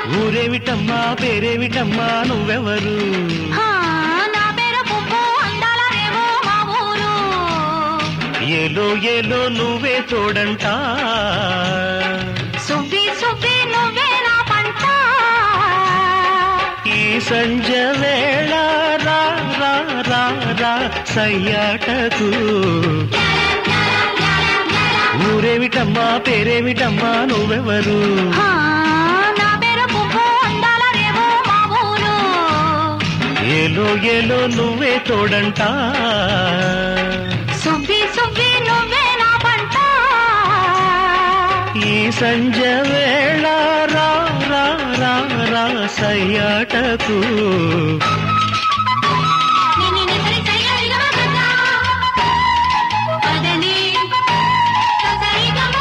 ఊరేమిటమ్మా పేరేమిటమ్మా నువ్వెవరు హా, నా పేరు పువ్వు అందాల రేవు మా ఊరు ఏలో ఏలో నువ్వే తోడంట సువ్వి సువ్వి నువ్వే నా పంట ఈ సంజ వేళ రా రా రా రా సయ్యాటకు ఊరేమిటమ్మా పేరేమిటమ్మా నువ్వెవరు హా, నా పేరు పువ్వు అందాల రేవు మా ఊరు ఏలో ఏలో నువ్వే తోడంట సువ్వి సువ్వి నువ్వే నా పంట ఈ సంజ వేళ రా రా రా రా సయ్యాటకు నిన్ను నిద్రి చెయ్యలిగా కదా. పదని సరిగమప.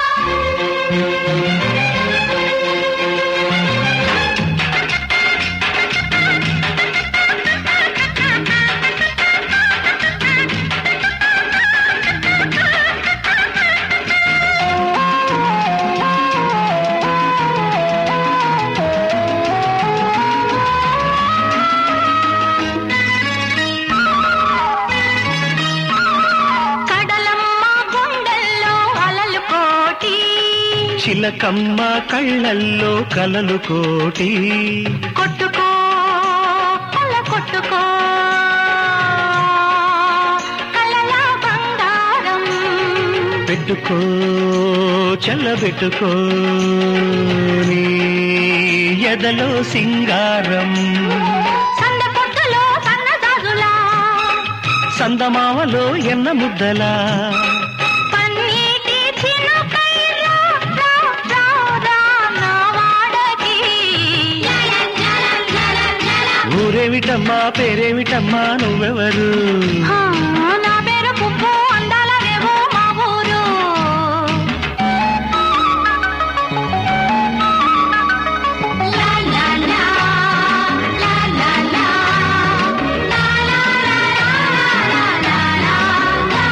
కడలమ్మ గుండెల్లో అలలు కోటి చిలకమ్మ కళ్ళల్లో కలలు కోటి కొట్టుకో కళ్ళ కొట్టుకో కళ్ళల బంగారం పెట్టుకో చల్లబెట్టుకో నీ ఎదలో సింగారం సంద పొద్దులో సన్న జాజులా సందమావలో ఎన్న ముద్దలా పన్నీటి చినుకై రా, రా, రా, రా, నా వాడకి. ఊరేమిటమ్మా పేరేమిటమ్మా నువ్వెవరు హా, నా పేరు పువ్వు అందాల రేవు మా ఊరు లా, లా, లా, లా, లా, లా, లా, లా, లా, లా, లా,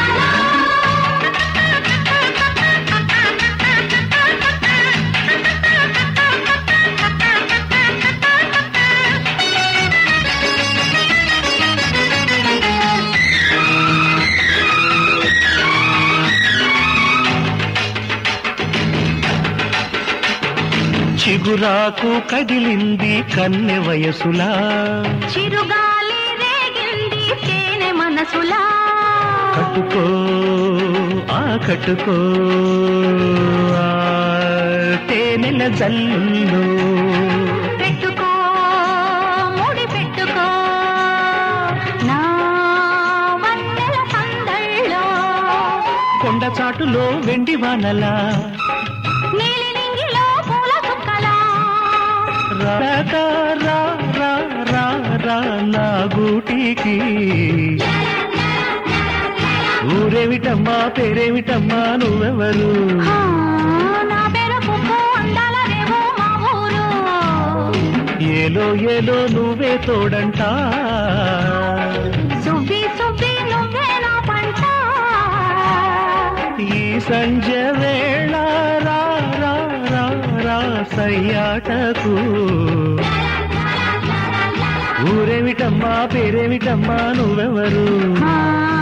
చిగురాకు కదిలింది కన్నె వయసులా చిరుగాలి రేగింది తేనె మనసులా కట్టుకో ఆ కట్టుకో ఆ తేనెల జల్లు పెట్టుకో ముడి పెట్టుకో నా వన్నెల సందళ్ళో కొండ చాటులో వెండి వానలా నీలి నింగిలో పూల చుక్కలా రాక రా రా రా రా నా గూటికి ఊరేమిటమ్మా పేరేమిటమ్మా నువ్వెవరు హా, నా పేరు పువ్వు అందాల రేవు మా ఊరు ఏలో ఏలో నువ్వే తోడంట సువ్వి సువ్వి నువ్వే నా పంట ఈ సంజ వేళ రా రా రా రా సయ్యాటకు ఊరేమిటమ్మా పేరేమిటమ్మా నువ్వెవరు ఆ